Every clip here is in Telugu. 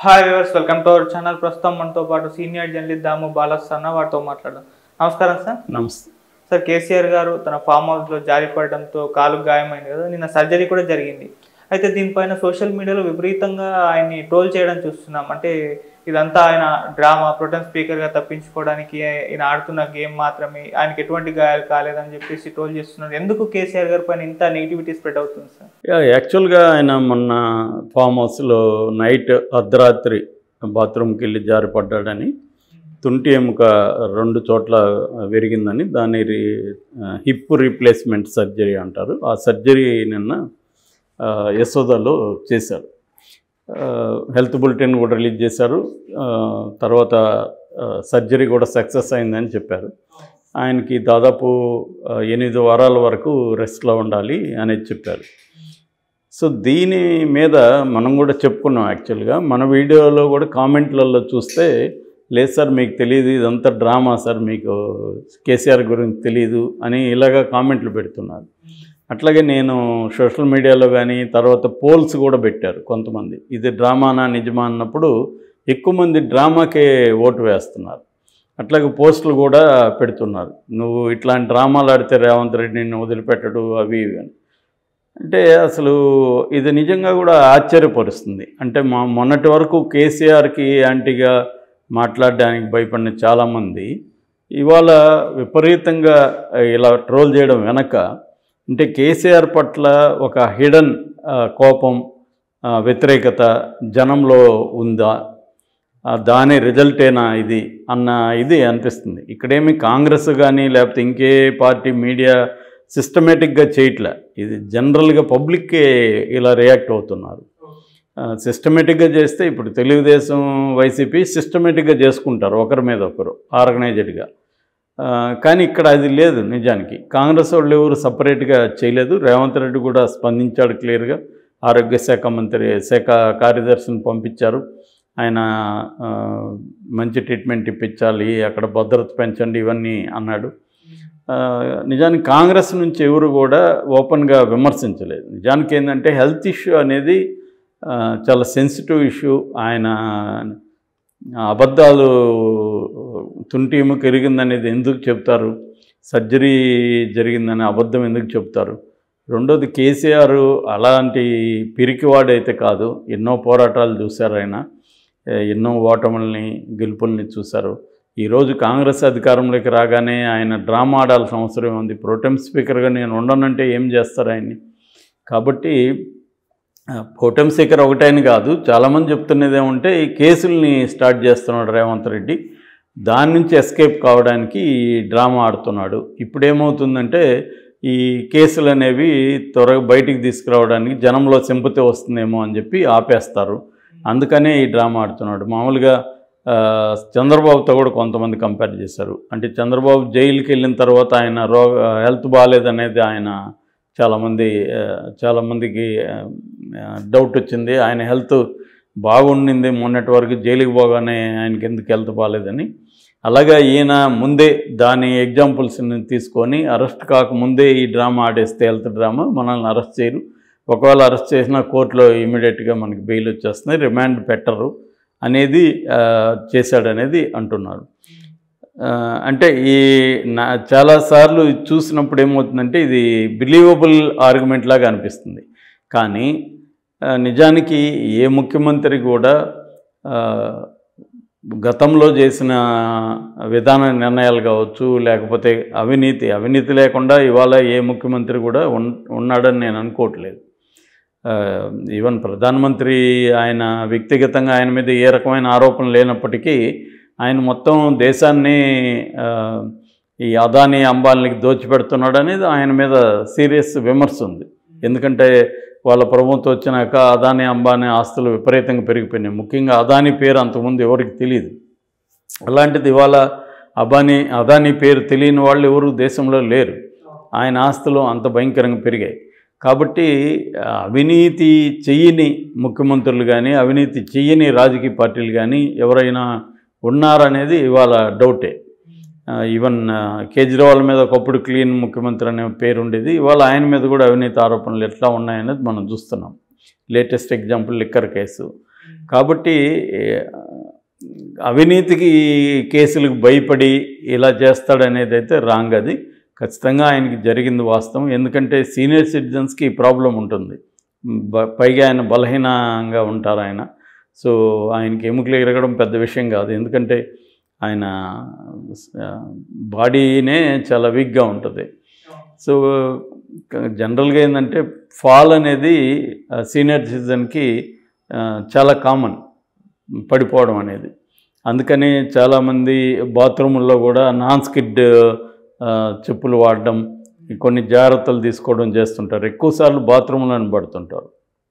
hi viewers welcome to our channel ప్రస్తుతం మనతో పాటు సీనియర్ జర్నలిస్ట్ దాము బాలస్ అన్న వారితో మాట్లాడదాం నమస్కారం సార్ నమస్తే సార్ కేసీఆర్ గారు తన ఫామ్ హౌస్లో జారి పడడంతో కాలు గాయమైంది కదా నిన్న సర్జరీ కూడా జరిగింది అయితే దీనిపైన సోషల్ మీడియాలో విపరీతంగా ఆయన్ని ట్రోల్ చేయడం చూస్తున్నాం అంటే ఇదంతా ఆయన డ్రామా ప్రొటెన్ స్పీకర్గా తప్పించుకోవడానికి ఈయన ఆడుతున్న గేమ్ మాత్రమే ఆయనకి ఎటువంటి గాయాలు కాలేదని చెప్పేసి ట్రోల్ చేస్తున్నారు ఎందుకు కేసీఆర్ గారి పైన ఇంత నెగిటివిటీ స్ప్రెడ్ అవుతుంది సార్ యా, యాక్చువల్గా ఆయన మొన్న ఫామ్ హౌస్లో నైట్ అర్ధరాత్రి బాత్రూమ్కి వెళ్ళి జారి పడ్డాడని తుంటి ఎముక రెండు చోట్ల విరిగిందని దాన్ని రీ హిప్ రీప్లేస్మెంట్ సర్జరీ అంటారు ఆ సర్జరీ నిన్న ఆ, యశోదలో చేశారు ఆ, హెల్త్ బులెటిన్ కూడా రిలీజ్ చేశారు ఆ, తర్వాత ఆ, సర్జరీ కూడా సక్సెస్ అయిందని చెప్పారు ఆయనకి దాదాపు ఆ, ఎనిమిది వారాల వరకు రెస్ట్లో ఉండాలి అనేది చెప్పారు సో దీని మీద మనం కూడా చెప్పుకున్నాం యాక్చువల్గా మన వీడియోలో కూడా కామెంట్లలో చూస్తే లేదు సార్ మీకు తెలియదు ఇదంతా డ్రామా సార్ మీకు కేసీఆర్ గురించి తెలియదు అని ఇలాగా కామెంట్లు పెడుతున్నారు అట్లాగే నేను సోషల్ మీడియాలో కానీ తర్వాత పోల్స్ కూడా పెట్టారు కొంతమంది ఇది డ్రామానా నిజమా అన్నప్పుడు ఎక్కువ మంది డ్రామాకే ఓటు వేస్తున్నారు అట్లాగే పోస్టులు కూడా పెడుతున్నారు నువ్వు ఇట్లాంటి డ్రామాలు ఆడితే రేవంత్ రెడ్డి నిన్ను వదిలిపెట్టడు అవి ఇవి అని అంటే అసలు ఇది నిజంగా కూడా ఆశ్చర్యపరుస్తుంది అంటే మా మొన్నటి వరకు కేసీఆర్కి యాంటీగా మాట్లాడడానికి భయపడిన చాలామంది ఇవాళ విపరీతంగా ఇలా ట్రోల్ చేయడం వెనక అంటే కేసీఆర్ పట్ల ఒక హిడన్ కోపం ఆ, వ్యతిరేకత జనంలో ఉందా ఆ, దాని రిజల్టేనా ఇది అన్న ఇది అనిపిస్తుంది ఇక్కడేమి కాంగ్రెస్ కానీ లేకపోతే ఇంకే పార్టీ మీడియా సిస్టమేటిక్గా చేయట్లే ఇది జనరల్గా పబ్లిక్కే ఇలా రియాక్ట్ అవుతున్నారు సిస్టమేటిక్గా చేస్తే ఇప్పుడు తెలుగుదేశం వైసీపీ సిస్టమేటిక్గా చేసుకుంటారు ఒకరి మీద ఒకరు ఆర్గనైజ్డ్గా కానీ ఇక్కడ అది లేదు నిజానికి కాంగ్రెస్ వాళ్ళు ఎవరు సపరేట్గా చేయలేదు రేవంత్ రెడ్డి కూడా స్పందించాడు క్లియర్గా ఆరోగ్య శాఖ మంత్రి శాఖ కార్యదర్శిని పంపించారు ఆయన ఆ, మంచి ట్రీట్మెంట్ ఇప్పించాలి అక్కడ భద్రత పెంచండి ఇవన్నీ అన్నాడు ఆ, నిజానికి కాంగ్రెస్ నుంచి ఎవరు కూడా ఓపెన్గా విమర్శించలేదు నిజానికి ఏంటంటే హెల్త్ ఇష్యూ అనేది ఆ, చాలా సెన్సిటివ్ ఇష్యూ ఆయన అబద్ధాలు తుంటీము పెరిగిందనేది ఎందుకు చెప్తారు సర్జరీ జరిగిందని అబద్ధం ఎందుకు చెప్తారు రెండోది కేసీఆర్ అలాంటి పిరికివాడైతే కాదు ఎన్నో పోరాటాలు చూశారు ఆయన ఏ, ఎన్నో ఓటముల్ని గెలుపుల్ని చూశారు ఈరోజు కాంగ్రెస్ అధికారంలోకి రాగానే ఆయన డ్రామా ఆడాల్సిన అవసరం ఉంది ప్రోటెం స్పీకర్గా నేను ఉండనంటే ఏం చేస్తారు ఆయన్ని కాబట్టి ప్రోటెం స్పీకర్ ఒకటైన కాదు చాలామంది చెప్తున్నది ఏమంటే ఈ కేసుల్ని స్టార్ట్ చేస్తున్నాడు రేవంత్ రెడ్డి దాని నుంచి ఎస్కేప్ కావడానికి ఈ డ్రామా ఆడుతున్నాడు ఇప్పుడు ఏమవుతుందంటే ఈ కేసులు అనేవి త్వరగా బయటికి తీసుకురావడానికి జనంలో సింపతి వస్తుందేమో అని చెప్పి ఆపేస్తారు అందుకనే ఈ డ్రామా ఆడుతున్నాడు మామూలుగా ఆ, చంద్రబాబుతో కూడా కొంతమంది కంపేర్ చేశారు అంటే చంద్రబాబు జైలుకి వెళ్ళిన తర్వాత ఆయన రోగ హెల్త్ బాగాలేదనేది ఆయన చాలామంది ఆ, చాలామందికి డౌట్ వచ్చింది ఆయన హెల్త్ బాగుండింది మొన్నటి వరకు జైలుకి పోగానే ఆయనకి ఎందుకు హెల్త్ బాగాలేదని అలాగే ఈయన ముందే దాని ఎగ్జాంపుల్స్ని తీసుకొని అరెస్ట్ కాకముందే ఈ డ్రామా ఆడేస్తే హెల్త్ డ్రామా మనల్ని అరెస్ట్ చేయరు ఒకవేళ అరెస్ట్ చేసినా కోర్టులో ఇమీడియట్గా మనకి బెయిల్ వచ్చేస్తుంది రిమాండ్ పెట్టరు అనేది ఆ, చేశాడనేది అంటున్నారు ఆ, అంటే ఈ నా చాలాసార్లు ఇది చూసినప్పుడు ఏమవుతుందంటే ఇది బిలీవబుల్ ఆర్గ్యుమెంట్ లాగా అనిపిస్తుంది కానీ ఆ, నిజానికి ఏ ముఖ్యమంత్రి కూడా ఆ, గతంలో చేసిన విధాన నిర్ణయాలు కావచ్చు లేకపోతే అవినీతి అవినీతి లేకుండా ఇవాళ ఏ ముఖ్యమంత్రి కూడా ఉన్ ఉన్నాడని నేను అనుకోవట్లేదు ఆ, ఈవెన్ ప్రధానమంత్రి ఆయన వ్యక్తిగతంగా ఆయన మీద ఏ రకమైన ఆరోపణ లేనప్పటికీ ఆయన మొత్తం దేశాన్ని ఆ, ఈ అదానీ అంబానీకి దోచిపెడుతున్నాడు అనేది ఆయన మీద సీరియస్ విమర్శ ఉంది ఎందుకంటే వాళ్ళ ప్రభుత్వం వచ్చినాక అదానీ అంబానీ ఆస్తులు విపరీతంగా పెరిగిపోయినాయి ముఖ్యంగా అదానీ పేరు అంతకుముందు ఎవరికి తెలియదు అలాంటిది ఇవాళ అబానీ అదానీ పేరు తెలియని వాళ్ళు ఎవరు దేశంలో లేరు ఆయన ఆస్తులు అంత భయంకరంగా పెరిగాయి కాబట్టి ఆ, అవినీతి చెయ్యని ముఖ్యమంత్రులు కానీ అవినీతి చెయ్యని రాజకీయ పార్టీలు కానీ ఎవరైనా ఉన్నారనేది ఇవాళ డౌటే ఆ, ఈవెన్ ఆ, కేజ్రీవాల్ మీద ఒకప్పుడు క్లీన్ ముఖ్యమంత్రి అనే పేరు ఉండేది ఇవాళ ఆయన మీద కూడా అవినీతి ఆరోపణలు ఎట్లా ఉన్నాయనేది మనం చూస్తున్నాం లేటెస్ట్ ఎగ్జాంపుల్ లిక్కర్ కేసు కాబట్టి ఏ, అవినీతికి కేసులకు భయపడి ఇలా చేస్తాడనేది అయితే రాంగ్ అది ఖచ్చితంగా ఆయనకి జరిగింది వాస్తవం ఎందుకంటే సీనియర్ సిటిజన్స్కి ఈ ప్రాబ్లం ఉంటుంది బ- పైగా ఆయన బలహీనంగా ఉంటారు ఆయన సో ఆయనకి ఎముకలు ఎరగడం పెద్ద విషయం కాదు ఎందుకంటే ఆయన ఆ, బాడీనే చాలా వీక్గా ఉంటుంది సో క- జనరల్గా ఏంటంటే ఫాల్ అనేది ఆ, సీనియర్ సిటిజన్కి ఆ, చాలా కామన్ పడిపోవడం అనేది అందుకని చాలామంది బాత్రూముల్లో కూడా నాన్ స్కిడ్ ఆ, చెప్పులు వాడడం కొన్ని జాగ్రత్తలు తీసుకోవడం చేస్తుంటారు ఎక్కువసార్లు బాత్రూంలను పడుతుంటారు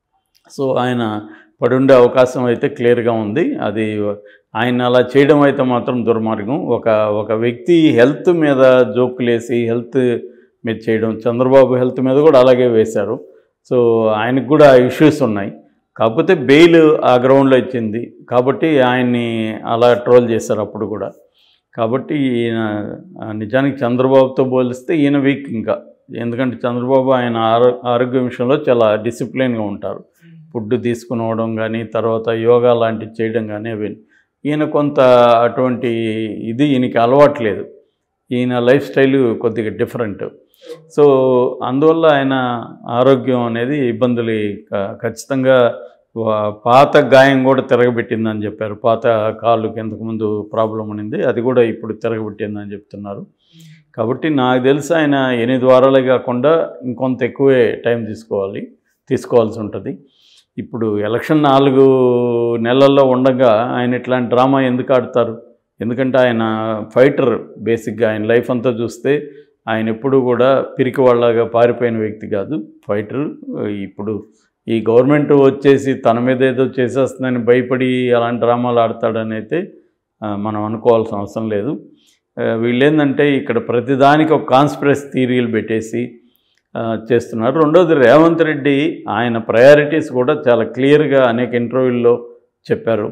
సో ఆయన పడుండే అవకాశం అయితే క్లియర్గా ఉంది అది ఆయన అలా చేయడం అయితే మాత్రం దుర్మార్గం ఒక ఒక వ్యక్తి హెల్త్ మీద జోకులేసి హెల్త్ మీద చేయడం చంద్రబాబు హెల్త్ మీద కూడా అలాగే వేశారు సో ఆయనకు కూడా ఇష్యూస్ ఉన్నాయి కాకపోతే బెయిల్ ఆ గ్రౌండ్లో ఇచ్చింది కాబట్టి ఆయన్ని అలా ట్రోల్ చేశారు అప్పుడు కూడా కాబట్టి ఈయన ఆ, నిజానికి చంద్రబాబుతో పోలిస్తే ఈయన వీక్ ఇంకా ఎందుకంటే చంద్రబాబు ఆయన ఆరో ఆరోగ్య విషయంలో చాలా డిసిప్లిన్గా ఉంటారు ఫుడ్ తీసుకునవడం కానీ తర్వాత యోగా లాంటివి చేయడం కానీ అవి ఈయన కొంత అటువంటి ఇది ఈయనకి అలవాట్లేదు ఈయన లైఫ్ స్టైల్ కొద్దిగా డిఫరెంట్ సో అందువల్ల ఆయన ఆరోగ్యం అనేది ఇబ్బందులు క- ఖచ్చితంగా వా- పాత గాయం కూడా తిరగబెట్టిందని చెప్పారు పాత కాళ్ళకి ఇంతకుముందు ప్రాబ్లం ఉండింది అది కూడా ఇప్పుడు తిరగబెట్టిందని చెప్తున్నారు కాబట్టి నాకు తెలిసి ఆయన ఎనిమిది వారాలే కాకుండా ఇంకొంత ఎక్కువే టైం తీసుకోవాలి తీసుకోవాల్సి ఉంటుంది ఇప్పుడు ఎలక్షన్ నాలుగు నెలల్లో ఉండగా ఆయన ఇట్లాంటి డ్రామా ఎందుకు ఆడతారు ఎందుకంటే ఆయన ఫైటర్ బేసిక్గా ఆయన లైఫ్ అంతా చూస్తే ఆయన ఎప్పుడూ కూడా పిరికి వాళ్ళగా పారిపోయిన వ్యక్తి కాదు ఫైటర్ ఇప్పుడు ఈ గవర్నమెంట్ వచ్చేసి తన మీద ఏదో చేసేస్తుందని భయపడి అలాంటి డ్రామాలు ఆడతాడని అయితే ఆ, మనం అనుకోవాల్సిన అవసరం లేదు ఆ, వీళ్ళు ఏంటంటే ఇక్కడ ప్రతిదానికి ఒక కాన్స్పిరసీ థీరీలు పెట్టేసి ఆ, చేస్తున్నారు రెండోది రేవంత్ రెడ్డి ఆయన ప్రయారిటీస్ కూడా చాలా క్లియర్గా అనేక ఇంటర్వ్యూల్లో చెప్పారు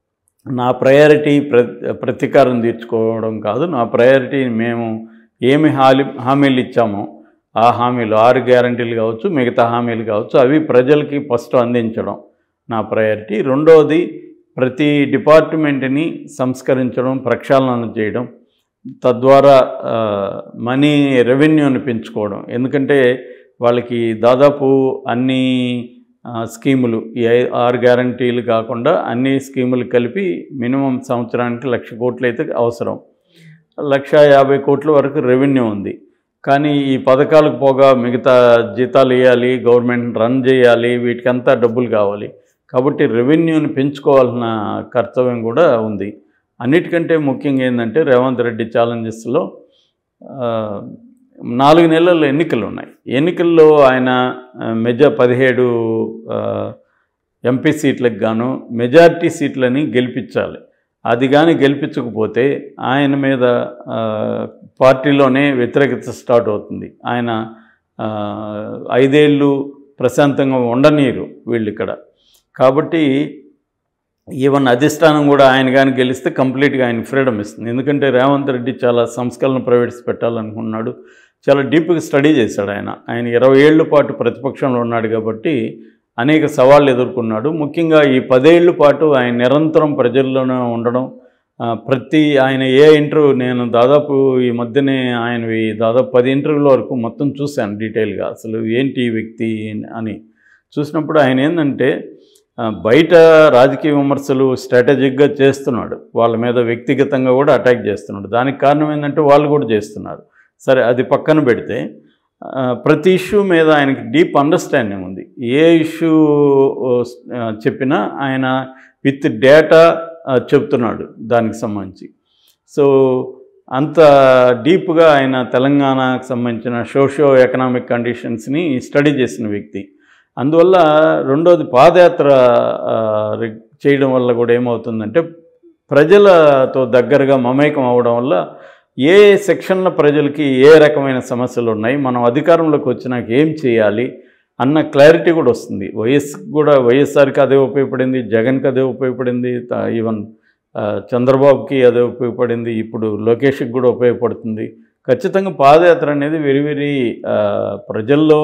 నా ప్రయారిటీ ప్ర ప్రతీకారం తీర్చుకోవడం కాదు నా ప్రయారిటీ మేము ఏమి హామీ హామీలు ఇచ్చామో ఆ హామీలు ఆరు గ్యారంటీలు కావచ్చు మిగతా హామీలు కావచ్చు అవి ప్రజలకి ఫస్ట్ అందించడం నా ప్రయారిటీ రెండవది ప్రతి డిపార్ట్మెంట్ని సంస్కరించడం ప్రక్షాళన చేయడం తద్వారా ఆ, మనీ రెవెన్యూని పెంచుకోవడం ఎందుకంటే వాళ్ళకి దాదాపు అన్ని ఆ, స్కీములు ఈ ఐ- ఆరు గ్యారంటీలు కాకుండా అన్ని స్కీములు కలిపి మినిమం సంవత్సరానికి లక్ష కోట్లు అయితే అవసరం లక్ష యాభై కోట్ల వరకు రెవెన్యూ ఉంది కానీ ఈ పథకాలకు పోగా మిగతా జీతాలు ఇవ్వాలి గవర్నమెంట్ రన్ చేయాలి వీటికంతా డబ్బులు కావాలి కాబట్టి రెవెన్యూని పెంచుకోవాల్సిన కర్తవ్యం కూడా ఉంది అన్నిటికంటే ముఖ్యంగా ఏంటంటే రేవంత్ రెడ్డి ఛాలెంజెస్లో ఆ, నాలుగు నెలల్లో ఎన్నికలు ఉన్నాయి ఎన్నికల్లో ఆయన ఆ, మెజా పదిహేడు ఆ, ఎంపీ సీట్లకు గాను మెజారిటీ సీట్లని గెలిపించాలి అది కానీ గెలిపించకపోతే ఆయన మీద ఆ, పార్టీలోనే వ్యతిరేకత స్టార్ట్ అవుతుంది ఆయన ఆ, ఐదేళ్ళు ప్రశాంతంగా ఉండనీరు వీళ్ళు ఇక్కడ కాబట్టి ఈవెన్ అధిష్టానం కూడా ఆయన కానీ గెలిస్తే కంప్లీట్గా ఆయన ఫ్రీడమ్ ఇస్తుంది ఎందుకంటే రేవంత్ రెడ్డి చాలా సంస్కరణ ప్రైవేట్స్ పెట్టాలనుకున్నాడు చాలా డీప్గా స్టడీ చేశాడు ఆయన ఆయన ఇరవై ఏళ్ళ పాటు ప్రతిపక్షంలో ఉన్నాడు కాబట్టి అనేక సవాళ్ళు ఎదుర్కొన్నాడు ముఖ్యంగా ఈ పదేళ్ల పాటు ఆయన నిరంతరం ప్రజల్లోనే ఉండడం ఆ, ప్రతి ఆయన ఏ ఇంటర్వ్యూ నేను దాదాపు ఈ మధ్యనే ఆయనవి దాదాపు పది ఇంటర్వ్యూల వరకు మొత్తం చూశాను డీటెయిల్గా అసలు ఏంటి ఈ వ్యక్తి అని చూసినప్పుడు ఆయన ఏంటంటే ఆ, బయట రాజకీయ విమర్శలు స్ట్రాటజిక్గా చేస్తున్నాడు వాళ్ళ మీద వ్యక్తిగతంగా కూడా అటాక్ చేస్తున్నాడు దానికి కారణం ఏంటంటే వాళ్ళు కూడా చేస్తున్నారు సరే అది పక్కన పెడితే ఆ, ప్రతి ఇష్యూ మీద ఆయనకి డీప్ అండర్స్టాండింగ్ ఉంది ఏ ఇష్యూ ఆ, చెప్పినా ఆయన విత్ డేటా చెప్తున్నాడు దానికి సంబంధించి సో అంత డీప్గా ఆయన తెలంగాణకు సంబంధించిన సోషియో ఎకనామిక్ కండిషన్స్ని స్టడీ చేసిన వ్యక్తి అందువల్ల రెండోది పాదయాత్ర ఆ, రి- చేయడం వల్ల కూడా ఏమవుతుందంటే ప్రజలతో దగ్గరగా మమేకం అవడం వల్ల ఏ సెక్షన్ల ప్రజలకి ఏ రకమైన సమస్యలు ఉన్నాయి మనం అధికారంలోకి వచ్చినాక ఏం చేయాలి అన్న క్లారిటీ కూడా వస్తుంది వైఎస్ కూడా వైఎస్ఆర్కి అదే ఉపయోగపడింది జగన్కి అదే ఉపయోగపడింది త- ఈవెన్ ఆ, చంద్రబాబుకి అదే ఉపయోగపడింది ఇప్పుడు లోకేష్కి కూడా ఉపయోగపడుతుంది ఖచ్చితంగా పాదయాత్ర అనేది వెరీ వెరీ ప్రజల్లో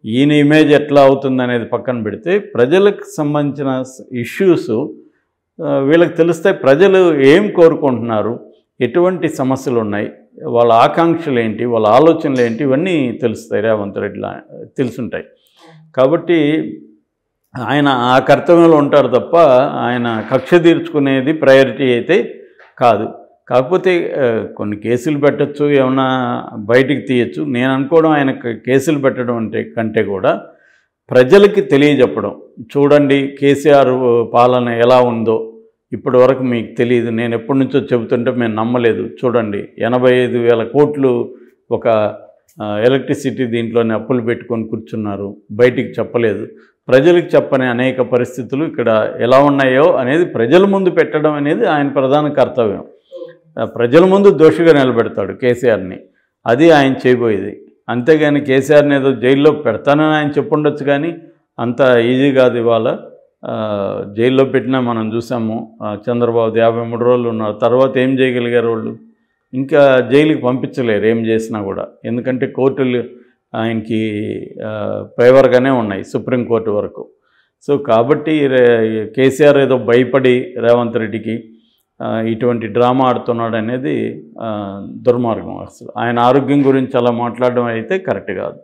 ఈయన ఇమేజ్ ఎట్లా అవుతుంది అనేది పక్కన పెడితే ప్రజలకు సంబంధించిన ఇష్యూస్ వీళ్ళకి తెలిస్తే ప్రజలు ఏం కోరుకుంటున్నారు ఎటువంటి సమస్యలు ఉన్నాయి వాళ్ళ ఆకాంక్షలు ఏంటి వాళ్ళ ఆలోచనలు ఏంటి ఇవన్నీ తెలుస్తాయి రేవంత్ రెడ్డిలా తెలుసుంటాయి కాబట్టి ఆయన ఆ కర్తవ్యంలో ఉంటారు తప్ప ఆయన కక్ష తీర్చుకునేది ప్రయారిటీ అయితే కాదు కాకపోతే ఆ, కొన్ని కేసులు పెట్టచ్చు ఏమన్నా బయటికి తీయచ్చు నేను అనుకోవడం ఆయన క- కేసులు పెట్టడం అంటే కంటే కూడా ప్రజలకి తెలియజెప్పడం చూడండి కేసీఆర్ పాలన ఎలా ఉందో ఇప్పటి వరకు మీకు తెలియదు నేను ఎప్పటి నుంచో చెబుతుంటే మేము నమ్మలేదు చూడండి ఎనభై ఐదు వేల కోట్లు ఒక ఆ, ఎలక్ట్రిసిటీ దీంట్లోనే అప్పులు పెట్టుకొని కూర్చున్నారు బయటికి చెప్పలేదు ప్రజలకు చెప్పని అనేక పరిస్థితులు ఇక్కడ ఎలా ఉన్నాయో అనేది ప్రజల ముందు పెట్టడం అనేది ఆయన ప్రధాన కర్తవ్యం ఆ, ప్రజల ముందు దోషిగా నిలబెడతాడు కేసీఆర్ని అది ఆయన చేయబోయేది అంతేగాని కేసీఆర్ని ఏదో జైల్లో పెడతానని ఆయన చెప్పుండొచ్చు కానీ అంత ఈజీ కాదు ఇవాళ ఆ, జైల్లో పెట్టినా మనం చూసాము ఆ, చంద్రబాబు యాభై మూడు రోజులు ఉన్నారు తర్వాత ఏం చేయగలిగారు వాళ్ళు ఇంకా జైలుకి పంపించలేరు ఏం చేసినా కూడా ఎందుకంటే కోర్టులు ఆయనకి ఆ, ఫేవర్గానే ఉన్నాయి సుప్రీంకోర్టు వరకు సో కాబట్టి రే- కేసీఆర్ ఏదో భయపడి రేవంత్ రెడ్డికి ఆ, ఇటువంటి డ్రామా ఆడుతున్నాడు అనేది ఆ, దుర్మార్గం అసలు ఆయన ఆరోగ్యం గురించి అలా మాట్లాడడం అయితే కరెక్ట్ కాదు